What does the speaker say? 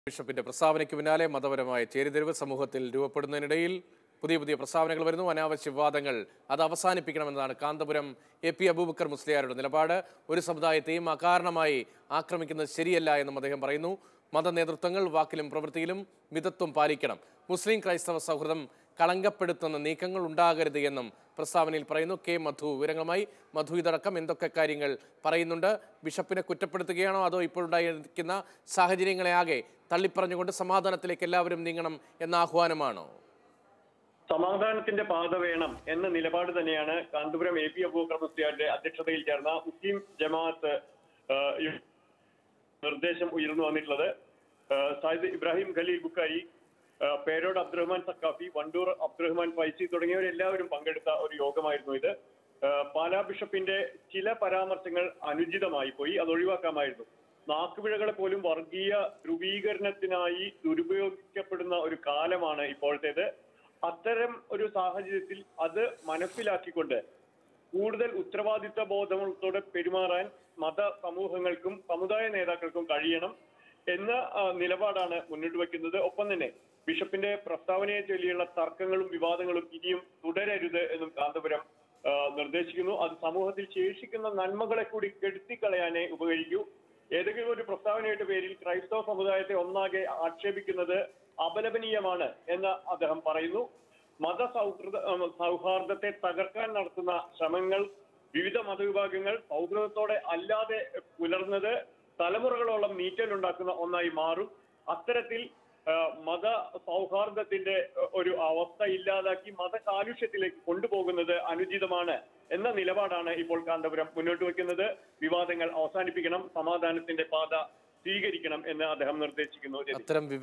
ബിഷപ്പിന്റെ പ്രസ്താവനയ്ക്ക് പിന്നാലെ മതപരമായ ചേരിതിരിവ് സമൂഹത്തിൽ രൂപപ്പെടുന്നതിനിടയിൽ പുതിയ പുതിയ പ്രസ്താവനകൾ വരുന്നു അനാവശ്യ വിവാദങ്ങൾ അത് അവസാനിപ്പിക്കണമെന്നതാണ് കാന്തപുരം എ പി അബൂബക്കർ മുസ്ലിയാരുടെ നിലപാട് ഒരു സമുദായത്തെയും അകാരണമായി ആക്രമിക്കുന്നത് ശരിയല്ല എന്നും അദ്ദേഹം പറയുന്നു മത നേതൃത്വങ്ങൾ വാക്കിലും പ്രവൃത്തിയിലും മിതത്വം പാലിക്കണം മുസ്ലിം ക്രൈസ്തവ സൗഹൃദം കളങ്കപ്പെടുത്തുന്ന നീക്കങ്ങൾ ഉണ്ടാകരുത് എന്നും പ്രസ്താവനയിൽ പറയുന്നു കെ മധു വിവരങ്ങളുമായി മധു ഇതടക്കം എന്തൊക്കെ കാര്യങ്ങൾ പറയുന്നുണ്ട് ബിഷപ്പിനെ കുറ്റപ്പെടുത്തുകയാണോ അതോ ഇപ്പോഴുണ്ടായിരിക്കുന്ന സാഹചര്യങ്ങളെ ആകെ തള്ളിപ്പറഞ്ഞുകൊണ്ട് സമാധാനത്തിലേക്ക് എല്ലാവരും നീങ്ങണം എന്ന ആഹ്വാനമാണോ സമാധാനത്തിന്റെ പാത വേണം എന്ന നിലപാട് തന്നെയാണ് കാന്തപുരം എ പി അബൂബക്കർ മുസ്ലിയാരുടെ അധ്യക്ഷതയിൽ ചേർന്ന മുസ്ലിം ജമാഅത്ത് ആ, ഈ നിർദ്ദേശം ഉയർന്നു വന്നിട്ടുള്ളത് ആ, സായിദ് ഇബ്രാഹിം ഖലീൽ ബുക്കാരി ആ, പേരോട് അബ്ദുറഹ്മാൻ സക്കാഫി വണ്ടൂർ അബ്ദുറഹ്മാൻ ഫൈസി തുടങ്ങിയവരെല്ലാവരും പങ്കെടുത്ത ഒരു യോഗമായിരുന്നു ഇത് ആ, പാലാ ബിഷപ്പിന്റെ ചില പരാമർശങ്ങൾ അനുചിതമായി പോയി അത് ഒഴിവാക്കാമായിരുന്നു നാക്കുപിഴകളെ പോലും വർഗീയ ധ്രുവീകരണത്തിനായി ദുരുപയോഗിക്കപ്പെടുന്ന ഒരു കാലമാണ് ഇപ്പോഴത്തേത് അത്തരം ഒരു സാഹചര്യത്തിൽ അത് മനസ്സിലാക്കിക്കൊണ്ട് കൂടുതൽ ഉത്തരവാദിത്ത ബോധത്തോടെ പെരുമാറാൻ മത സമൂഹങ്ങൾക്കും സമുദായ നേതാക്കൾക്കും കഴിയണം എന്ന ആ, നിലപാടാണ് മുന്നോട്ട് വയ്ക്കുന്നത് ഒപ്പം തന്നെ ബിഷപ്പിന്റെ പ്രസ്താവനയെ ചൊല്ലിയുള്ള തർക്കങ്ങളും വിവാദങ്ങളും ഇനിയും തുടരരുത് എന്നും കാന്തപുരം ആ, നിർദ്ദേശിക്കുന്നു അത് സമൂഹത്തിൽ ശേഷിക്കുന്ന നന്മകളെ കൂടി കെടുത്തിക്കളയാനേ ഉപകരിക്കൂ ഏതെങ്കിലും ഒരു പ്രസ്താവനയുടെ പേരിൽ ക്രൈസ്തവ സമുദായത്തെ ഒന്നാകെ ആക്ഷേപിക്കുന്നത് അപലപനീയമാണ് എന്ന് അദ്ദേഹം പറയുന്നു മത സൗഹൃദ ഉം, സൗഹാർദ്ദത്തെ തകർക്കാൻ നടത്തുന്ന ശ്രമങ്ങൾ വിവിധ മതവിഭാഗങ്ങൾ സൗഹൃദത്തോടെ അല്ലാതെ പുലർന്നത് തലമുറകളോളം നീറ്റലുണ്ടാക്കുന്ന ഒന്നായി മാറും അത്തരത്തിൽ ആ, മത സൗഹാർദ്ദത്തിന്റെ ആ, ഒരു അവസ്ഥ ഇല്ലാതാക്കി മത കാലുഷ്യത്തിലേക്ക് കൊണ്ടുപോകുന്നത് അനുചിതമാണ് എന്ന നിലപാടാണ് ഇപ്പോൾ കാന്തപുരം മുന്നോട്ട് വെക്കുന്നത് വിവാദങ്ങൾ അവസാനിപ്പിക്കണം സമാധാനത്തിന്റെ പാത സ്വീകരിക്കണം എന്ന് അദ്ദേഹം നിർദ്ദേശിക്കുന്നു രജനി. അത്തരം